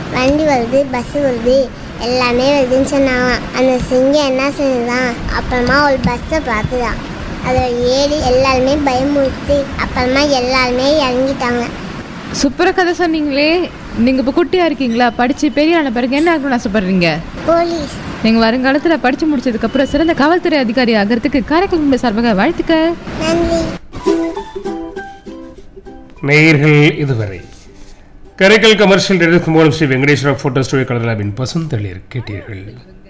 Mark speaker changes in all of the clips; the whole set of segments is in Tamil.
Speaker 1: வண்டி வருது பஸ் வருது எல்லாமே வருதுன்னு சொன்னாங்க அந்த சிங்கம் என்ன செஞ்சுதான் அப்புறமா ஒரு பஸ்ஸை பார்த்துதான் அதில் ஏறி எல்லாருமே பயமுறுத்தி அப்புறமா எல்லாருமே இறங்கிட்டாங்க
Speaker 2: சூப்பரா கதை சொன்னீங்களே நீங்க இப்ப குட்டியா இருக்கீங்களா படிச்சு பெரிய ஆன பிறகு என்ன ஆகணும்னு ஆசைப்படுறீங்க
Speaker 1: போலீஸ்
Speaker 2: நீங்க வருங்காலத்துல படிச்சு முடிச்சதுக்கு அப்புறம் சிறந்த காவல்துறை அதிகாரி ஆகிறதுக்கு காரைக்கால் மும்பை சார்பாக வாழ்த்துக்க
Speaker 1: நன்றி
Speaker 3: நேயர்கள் இதுவரை கரைக்கல் கமர்ஷியல் டெரிஸ் மூலம் ஸ்ரீ வெங்கடேஸ்வரா போட்டோ ஸ்டுடியோ கலராவின் பசுந்தளிர் கேட்டீர்கள்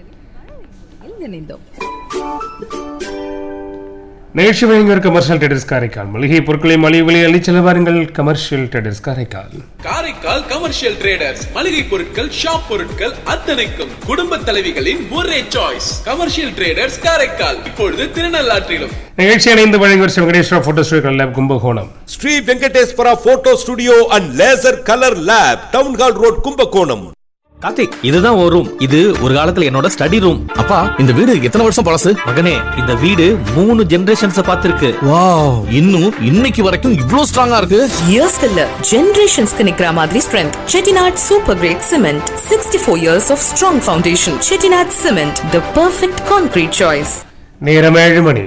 Speaker 3: நிகழ்ச்சி வழங்குவர் கமர்ஷியல் டெடர்ஸ் காரைக்கால் மளிகை பொருட்களை மலிவு விலை அள்ளி செலவாருங்கள் commercial traders Karaikal
Speaker 4: Karaikal commercial traders மளிகை பொருட்கள் ஷாப் பொருட்கள் அத்தனைக்கும் குடும்ப தலைவிகளின் ஒரே சாய்ஸ் கமர்ஷியல் டிரேடர்ஸ் காரைக்கால் இப்பொழுது திருநள்ளாற்றிலும்
Speaker 3: நிகழ்ச்சி அணைந்து வழங்குவர் Sri Venkateswara photo studio colour Kumbakonam
Speaker 5: Sri Venkateswara photo studio and laser colour lab town hall road Kumbakonam
Speaker 6: Karthik இதுதான் ஒரு ரூம் இது ஒரு காலத்துல என்னோட ஸ்டடி ரூம் அப்பா இந்த வீடு எத்தனை வருஷம் பழசு மகனே இந்த வீடு மூணு ஜெனரேஷன்ஸ் பார்த்திருக்கு வாவ் இன்னும் இன்னைக்கு வரைக்கும் இவ்ளோ ஸ்ட்ராங்கா இருக்கு
Speaker 7: இயர்ஸ்க்கு இல்ல ஜெனரேஷன்ஸ்க்கு நிக்கிற மாதிரி strength Chettinad super grade cement sixty four years of strong foundation Chettinad cement the perfect concrete choice
Speaker 3: நேரம் ஏழு மணி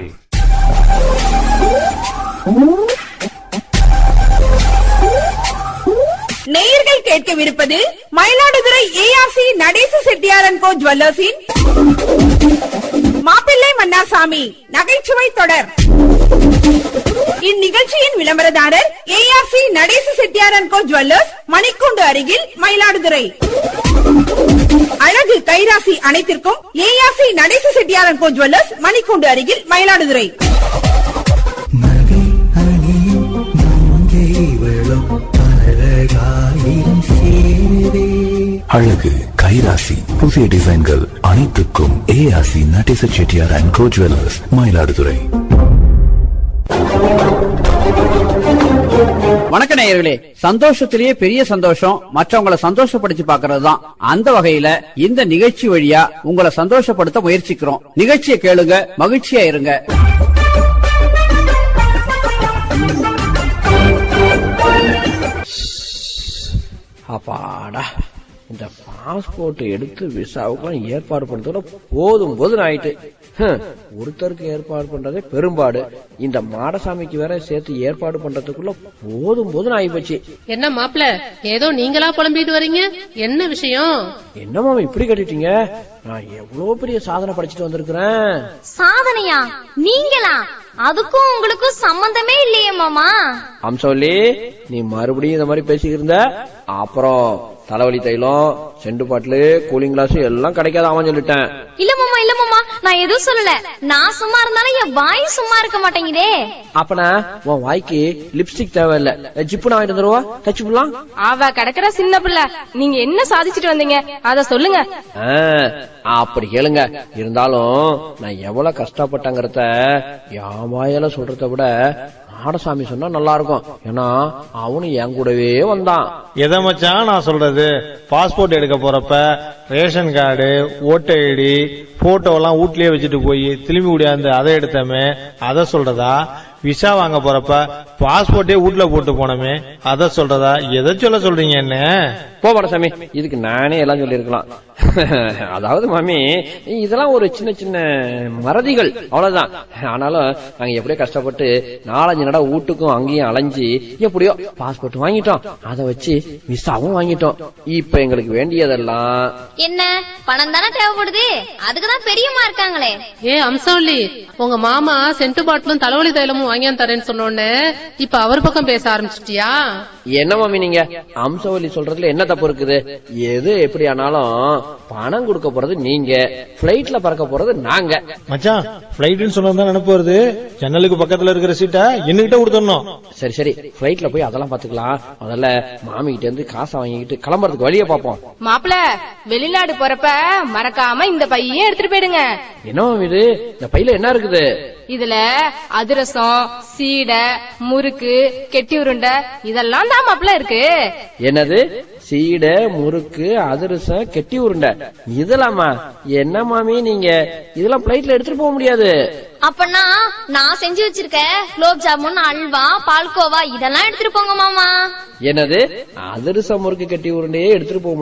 Speaker 8: நேயர்கள் கேட்கவிருப்பது மயிலாடுதுறை ஏஆர்சி நடேச செட்டியாரன் கோ ஜுவல்லர்ஸின் மாப்பிள்ளை மன்னாசாமி நகைச்சுவை தொடர் இந்நிகழ்ச்சியின் விளம்பரதாரர் ஏஆர்சி நடேச செட்டியாரன் கோ ஜுவல்லர்ஸ் மணிக்கூண்டு அருகில் மயிலாடுதுறை அழகு கைராசி அனைத்திற்கும் ஏஆர்சி நடேச செட்டியாரன் கோ ஜுவல்லர்ஸ் மணிக்கூண்டு அருகில் மயிலாடுதுறை
Speaker 9: அழகு கைராசி புதிய டிசைன்கள் அனைத்துக்கும் ஏஆசி Nadesa Chettiar and co jewellers Mayiladuthurai
Speaker 10: வணக்க நேயர்களே சந்தோஷத்திலேயே பெரிய சந்தோஷம் மற்றவங்களை சந்தோஷப்படுத்தி பாக்குறது தான் அந்த வகையில இந்த நிகழ்ச்சி வழியா உங்களை சந்தோஷப்படுத்த முயற்சிக்கிறோம் நிகழ்ச்சியை கேளுங்க மகிழ்ச்சியா இருங்க
Speaker 11: அப்பாடா இந்த பாஸ்போர்ட் எடுத்து விசாவுக்குலாம் ஏற்பாடு பண்றதோட போதும் போதும் ஆயிட்டு ஹம், ஒருத்தருக்கு ஏற்பாடு பண்றதே பெரும்பாடு இந்த மாடசாமிக்கு வேற சேர்த்து ஏற்பாடு பண்றதுக்குள்ள போதும் போதும் ஆகி போச்சு
Speaker 12: என்ன மாப்பிள ஏதோ நீங்களா புலம்பிட்டு வர்றீங்க என்ன விஷயம்
Speaker 11: என்ன மாமா இப்படி கட்டிட்டீங்க நான் எவ்வளவு பெரிய சாதனை படிச்சுட்டு வந்திருக்கிறேன்
Speaker 13: சாதனையா நீங்களா அதுக்கும் உங்களுக்கும் சம்பந்தமே இல்லையே மாமா
Speaker 11: அம்சவல்லி நீ மறுபடியும் இந்த மாதிரி பேசிக்கிட்டு இருந்த அப்புறம் தலைவலி தைலம் செண்டு பாட்டிலு கூலிங் கிளாஸ் எல்லாம் கிடைக்காத சொல்லிட்டேன்
Speaker 13: இல்ல மாமா இல்ல மாமா நான் எதுவும் சொல்லல நான் சும்மா இருந்தாலும் என் வாய் சும்மா இருக்க மாட்டேங்குதே
Speaker 11: அப்பனா உன் வாய்க்கு லிப்ஸ்டிக் தேவையில்ல ஜிப்பு நான் வாங்கிட்டு வந்துருவா தச்சு போடலாம்
Speaker 12: அவ கிடக்குற சின்ன பிள்ளை நீங்க என்ன சாதிச்சிட்டு வந்தீங்க அத சொல்லுங்க
Speaker 11: ஆ, அப்படி கேளுங்க இருந்தாலும் நான் எவ்வளவு கஷ்டப்பட்டங்கிறத என் வாயால சொல்றத விட நாடசாமி சொன்னா நல்லா இருக்கும் ஏன்னா அவனும் என் கூடவே வந்தான்
Speaker 14: எதை மச்சான் நான் சொல்றது பாஸ்போர்ட் எடுக்க போறப்ப ration card voter ID photo எல்லாம் வீட்லயே வச்சுட்டு போய் திரும்பி முடியாது அதை எடுத்தமே அதை சொல்றதா விசா வாங்க போறப்ப பாஸ்போர்ட்டே வீட்ல போட்டு போனோமே அதை சொல்றதா எதை சொல்ல சொல்றீங்க என்ன
Speaker 11: போ சாமி இதுக்கு நானே எல்லாம் சொல்லியிருக்கலாம் அதாவது மாமி இதெல்லாம் ஒரு சின்ன சின்ன மறதிகள் அவ்வளவுதான் ஆனாலும் நாங்க எப்படியோ கஷ்டப்பட்டு நாலஞ்சு நட வீட்டுக்கும் அங்கேயும் அலைஞ்சு எப்படியோ பாஸ்போர்ட் வாங்கிட்டோம் அதை வச்சு விசாவும் வாங்கிட்டோம் இப்ப எங்களுக்கு வேண்டியதெல்லாம்
Speaker 13: என்ன பணம் தானே தேவைப்படுது அதுக்குதான் பெரியம்மா இருக்காங்களே
Speaker 12: ஏ அம்சவல்லி உங்க மாமா சென்ட் பாட்டிலும் தலைவலி தைலமும் வாங்கியாந்து தரேன்னு சொன்னோன்னு இப்ப அவர் பக்கம் பேச ஆரம்பிச்சிட்டியா
Speaker 11: என்ன மாமி நீங்க அம்சவல்லி சொல்றதுல என்ன தப்பு இருக்குது எது எப்படி ஆனாலும் பணம் கொடுக்க போறது நீங்க பிளைட்ல பறக்க போறது நாங்க
Speaker 14: மச்சான் பிளைட்னு சொன்னதான் நினைப்பு வருது ஜன்னலுக்கு பக்கத்துல இருக்கிற சீட்டை என்கிட்ட கொடுத்துடணும்
Speaker 11: சரி சரி பிளைட்ல போய் அதெல்லாம் பாத்துக்கலாம் முதல்ல மாமி கிட்ட இருந்து காசை வாங்கிக்கிட்டு கிளம்புறதுக்கு வழியை பார்ப்போம்
Speaker 12: மாப்பிள வெளிநாடு போறப்ப மறக்காம இந்த பையன் எடுத்துட்டு போயிடுங்க
Speaker 11: என்ன மாமி இது இந்த பையில என்ன இருக்குது
Speaker 12: இதுல அதிரசம் சீடை முறுக்கு கெட்டி உருண்டை இதெல்லாம் தான் மாப்பிள இருக்கு
Speaker 11: என்னது சீடை முறுக்கு அதிரசம் கெட்டி உருண்டை இதெல்லாமா என்ன மாமி நீங்க இதெல்லாம் பிளைட்ல எடுத்துட்டு போக முடியாது
Speaker 13: அப்பனா நான் செஞ்சு வச்சிருக்க குலோப் ஜாமுன் அல்வா பால்கோவா இதெல்லாம் எடுத்துட்டு போங்க மாமா
Speaker 11: என்னது அதிரசம் முறுக்கு கெட்டி உருண்டையே எடுத்துட்டு போக